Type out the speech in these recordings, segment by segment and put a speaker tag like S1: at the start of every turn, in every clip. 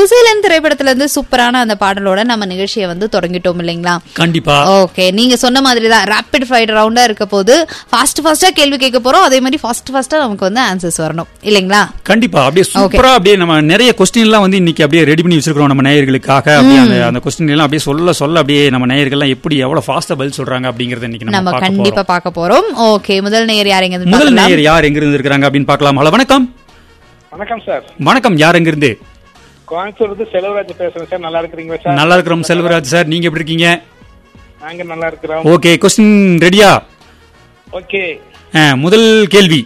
S1: குசேலன் திரைப்படத்துல இருந்து சூப்பரான அந்த பாடலோட நம்ம நிகழ்ச்சியை வந்து தொடங்கிட்டோம் இல்லைங்களா
S2: கண்டிப்பா
S1: ஓகே நீங்க சொன்ன மாதிரி தான் ரேபிட் ஃபைட் ரவுண்டா இருக்க போது ஃபாஸ்ட் ஃபாஸ்டா கேள்வி கேட்க போறோம் அதே மாதிரி ஃபாஸ்ட் ஃபாஸ்டா நமக்கு வந்து ஆன்சர்ஸ் வரணும் இல்லைங்களா
S2: கண்டிப்பா அப்படியே சூப்பரா அப்படியே நம்ம நிறைய கொஸ்டின் எல்லாம் வந்து இன்னைக்கு அப்படியே ரெடி பண்ணி வச்சிருக்கோம் நம்ம நேயர்களுக்காக அப்படியே அந்த அந்த கொஸ்டின் எல்லாம் அப்படியே சொல்ல சொல்ல அப்படியே நம்ம நேயர்கள் எல்லாம் எப்படி எவ்வளவு ஃபாஸ்டா பதில் சொல்றாங்க அப்படிங்கறத இன்னைக்கு நம்ம
S1: நம்ம
S2: பார்க்க
S1: கண்டிப்பா
S2: போறோம்
S1: பார்க்க போறோம் ஓகே முதல் நேயர் யாருங்க இருந்து
S2: முதல்
S1: பார்க்கலாம்?
S2: நேயர் யார் எங்க இருந்து இருக்காங்க அப்படின்னு பார்க்கலாம் ஹலோ வணக்கம்
S3: வணக்கம் சார்
S2: வணக்கம் யார் எங்க இருந்து
S3: கோயம்புத்தூர் இருந்து செல்வராஜ் பேசுறேன் சார் நல்லா இருக்கிறீங்களா சார்
S2: நல்லா இருக்கிறோம் செல்வராஜ் சார் நீங்க எப்படி இருக்கீங்க
S3: நாங்க நல்லா இருக்கிறோம்
S2: ஓகே கொஸ்டின் ரெடியா
S3: ஓகே
S2: முதல் கேள்வி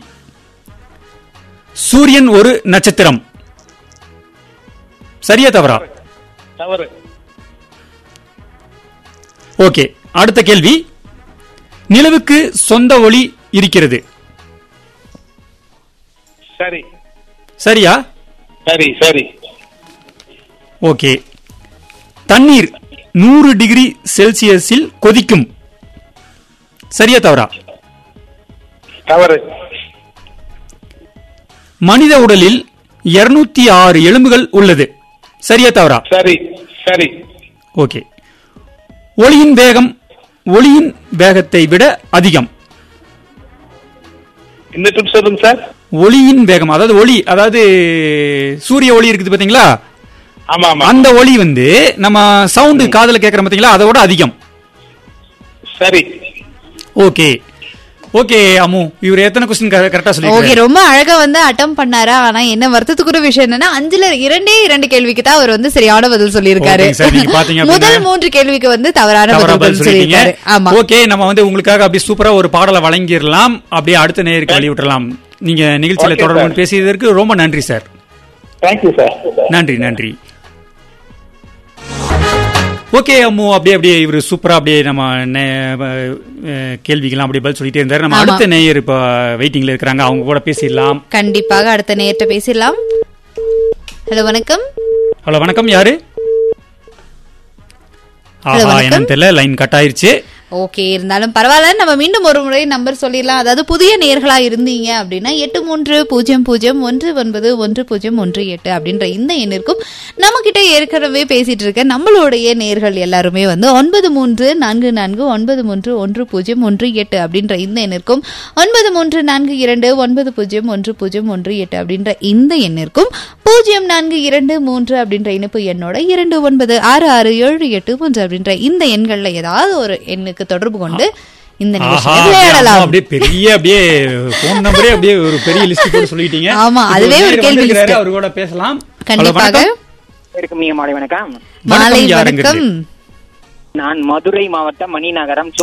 S2: சூரியன் ஒரு நட்சத்திரம் சரியா தவறா
S3: தவறு
S2: ஓகே அடுத்த கேள்வி நிலவுக்கு சொந்த ஒளி இருக்கிறது
S3: சரி
S2: சரியா
S3: சரி சரி
S2: ஓகே தண்ணீர் நூறு டிகிரி செல்சியஸில் கொதிக்கும் சரியா தவறா
S3: தவறு
S2: மனித உடலில் 206 ஆறு எலும்புகள் உள்ளது சரியா தவறா
S3: சரி சரி
S2: ஓகே ஒளியின் வேகம் ஒளியின் வேகத்தை விட அதிகம்
S3: இன்னும் சொல்லுங்க சார்
S2: ஒளியின் வேகம் அதாவது ஒளி அதாவது சூரிய ஒளி இருக்குது பாத்தீங்களா
S3: ஆமா ஆமா
S2: அந்த ஒளி வந்து நம்ம சவுண்டு காதுல கேட்கறோம் பாத்தீங்களா அதோட அதிகம்
S3: சரி
S2: ஓகே ஓகே அம்மு இவர் எத்தனை கொஸ்டின் கரெக்டா
S1: ஓகே
S2: சொல்லி
S1: ரொம்ப அழகா வந்து அட்டம் பண்ணாரா ஆனா என்ன வருத்தத்துக்குரிய விஷயம் என்னன்னா அஞ்சுல இரண்டே இரண்டு கேள்விக்கு தான் அவர் வந்து சரியான பதில் சொல்லியிருக்காரு
S2: ஓகேங்க சார், நீங்க பாத்தீங்க அப்படின்னா-
S1: முதல் மூன்று கேள்விக்கு வந்து தவறான
S2: தவறா
S1: பதில்
S2: பதில் சொல்லிட்டீங்க
S1: சொல்லியிருக்காரு ஆமா
S2: ஓகே நம்ம வந்து உங்களுக்காக அப்படியே சூப்பரா ஒரு பாடலை வழங்கிடலாம் அப்படியே அடுத்த நேருக்கு வழி விட்டுறலாம் நீங்க நிகழ்ச்சியில
S3: Okay,
S2: தொடர்பு
S3: sir.
S2: கொண்டு பேசியதற்கு ரொம்ப நன்றி சார்
S3: தேங்க்யூ சார்
S2: நன்றி நன்றி ஓகே அம்மு அப்படியே அப்படியே இவர் சூப்பரா அப்படியே நம்ம நே- அஹ், கேள்விக்கெல்லாம் அப்படியே பதில் சொல்லிட்டே இருந்தாரு நம்ம
S1: ஆமா.
S2: அடுத்த நேயர் இப்ப வெயிட்டிங்ல இருக்கிறாங்க அவங்க கூட பேசிடலாம்
S1: கண்டிப்பாக அடுத்த நேர்கிட்ட பேசிடலாம் ஹலோ வணக்கம்
S2: ஹலோ வணக்கம் யாரு
S1: Hello,
S2: ஆஹா
S1: வணக்கம்.
S2: என்னன்னு தெரியல லைன் கட் ஆயிருச்சு
S1: ஓகே இருந்தாலும் பரவாயில்ல நம்ம மீண்டும் ஒரு முறை நம்பர் சொல்லிடலாம் அதாவது புதிய நேர்களா இருந்தீங்க அப்படின்னா எட்டு மூன்று பூஜ்ஜியம் பூஜ்ஜியம் ஒன்று ஒன்பது ஒன்று பூஜ்ஜியம் ஒன்று எட்டு அப்படின்ற இந்த எண்ணிற்கும் நம்ம கிட்ட ஏற்கனவே பேசிட்டு இருக்க நம்மளுடைய நேர்கள் எல்லாருமே வந்து ஒன்பது மூன்று நான்கு நான்கு ஒன்பது மூன்று ஒன்று பூஜ்ஜியம் ஒன்று எட்டு அப்படின்ற இந்த எண்ணிற்கும் ஒன்பது மூன்று நான்கு இரண்டு ஒன்பது பூஜ்ஜியம் ஒன்று பூஜ்ஜியம் ஒன்று எட்டு அப்படின்ற இந்த எண்ணிற்கும் பூஜ்ஜியம் நான்கு இரண்டு மூன்று அப்படின்ற இனிப்பு எண்ணோட இரண்டு ஒன்பது ஆறு ஆறு ஏழு எட்டு மூன்று அப்படின்ற இந்த எண்கள்ல ஏதாவது ஒரு எண்ணுக்கு தொடர்பு கொண்டு இந்த
S2: ஆஹா
S1: நிகழ்ச்சியை
S2: அப்படியே அம்மா
S1: விளையாடலாம்
S2: அப்படியே பெரிய அப்படியே போன் நம்பரே அப்படியே ஒரு பெரிய லிஸ்ட் போட்டு சொல்லிட்டீங்க
S1: ஆமா,
S2: இப்போ
S1: அதுவே ஒரு
S2: நேயர்
S1: கேள்வி
S2: வந்திருக்கிறாரு,
S1: list.
S2: அவர் கூட பேசலாம் ஹலோ,
S1: கண்டிப்பாக
S2: வணக்கம்.
S4: இருக்கும் நீங்க மாலை வணக்கம்
S1: மாலை
S2: வணக்கம் யாருங்கிறது?
S1: வணக்கம்
S4: நான் மதுரை மாவட்டம் மணிநகரம்